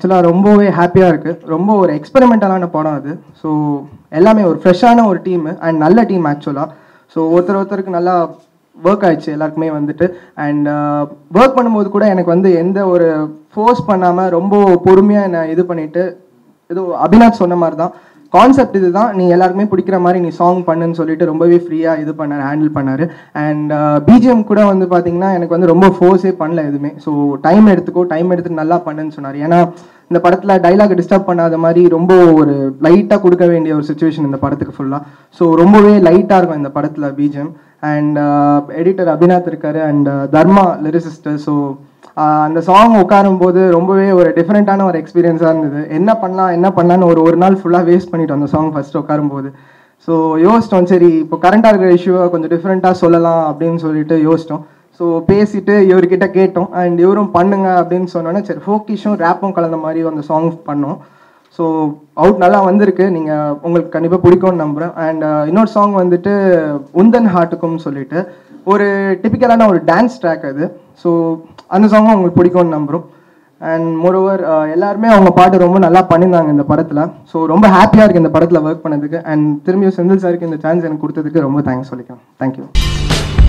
ஆக்சுவலாக ரொம்பவே ஹாப்பியாக இருக்குது ரொம்ப ஒரு எக்ஸ்பெரிமெண்டலான படம் அது ஸோ எல்லாமே ஒரு ஃப்ரெஷ்ஷான ஒரு டீம் அண்ட் நல்ல டீம் ஆக்சுவலாக ஸோ ஒருத்தர் ஒருத்தருக்கு நல்லா ஒர்க் ஆயிடுச்சு எல்லாருக்குமே வந்துட்டு அண்ட் ஒர்க் பண்ணும்போது கூட எனக்கு வந்து எந்த ஒரு ஃபோர்ஸ் பண்ணாமல் ரொம்ப பொறுமையாக என்னை இது பண்ணிட்டு ஏதோ அபிநாத் சொன்ன மாதிரி தான் கான்செப்ட் இதுதான் நீ எல்லாருக்குமே பிடிக்கிற மாதிரி நீ சாங் பண்ணுன்னு சொல்லிட்டு ரொம்பவே ஃப்ரீயாக இது பண்ணார் ஹேண்டில் பண்ணார் அண்ட் பிஜிஎம் கூட வந்து பார்த்தீங்கன்னா எனக்கு வந்து ரொம்ப ஃபோர்ஸே பண்ணல எதுவுமே ஸோ டைம் எடுத்துக்கோ டைம் எடுத்து நல்லா பண்ணுன்னு சொன்னார் ஏன்னா இந்த படத்தில் டைலாக் டிஸ்டர்ப் பண்ணாத மாதிரி ரொம்ப ஒரு லைட்டாக கொடுக்க வேண்டிய ஒரு சுச்சுவேஷன் இந்த படத்துக்கு ஃபுல்லாக ஸோ ரொம்பவே லைட்டாக இருக்கும் இந்த படத்தில் பிஜிஎம் அண்ட் எடிட்டர் அபிநாத் இருக்காரு அண்ட் தர்மா லிரிசிஸ்டர் ஸோ அந்த சாங் உட்காரும்போது ரொம்பவே ஒரு டிஃப்ரெண்ட்டான ஒரு எக்ஸ்பீரியன்ஸாக இருந்தது என்ன பண்ணலாம் என்ன பண்ணலான்னு ஒரு ஒரு நாள் ஃபுல்லாக வேஸ்ட் பண்ணிட்டோம் அந்த சாங் ஃபர்ஸ்ட் உட்காரும்போது ஸோ யோசித்தோம் சரி இப்போ கரண்டாக இருக்கிற இஷ்யூவை கொஞ்சம் டிஃப்ரெண்ட்டாக சொல்லலாம் அப்படின்னு சொல்லிட்டு யோசித்தோம் ஸோ பேசிட்டு இவர்கிட்ட கேட்டோம் அண்ட் இவரும் பண்ணுங்க அப்படின்னு சொன்னோன்னே சரி ஃபோக்கிஷும் ரேப்பும் கலந்த மாதிரி அந்த சாங் பண்ணோம் ஸோ அவுட் நல்லா வந்திருக்கு நீங்கள் உங்களுக்கு கண்டிப்பாக பிடிக்கும்னு நம்புகிறேன் அண்ட் இன்னொரு சாங் வந்துட்டு உந்தன் ஹார்ட்டுக்கும்னு சொல்லிட்டு ஒரு டிப்பிக்கலான ஒரு டான்ஸ் ட்ராக் அது ஸோ அந்த சாங்கும் உங்களுக்கு பிடிக்கும்னு நம்புகிறோம் அண்ட் மோரோவர் எல்லாருமே அவங்க பாட்டு ரொம்ப நல்லா பண்ணியிருந்தாங்க இந்த படத்தில் ஸோ ரொம்ப ஹாப்பியாக இருக்குது இந்த படத்தில் ஒர்க் பண்ணதுக்கு அண்ட் திரும்பியும் செந்தில் சாருக்கு இந்த சான்ஸ் எனக்கு கொடுத்ததுக்கு ரொம்ப தேங்க்ஸ் சொல்லிக்கிறேன் தேங்க்யூ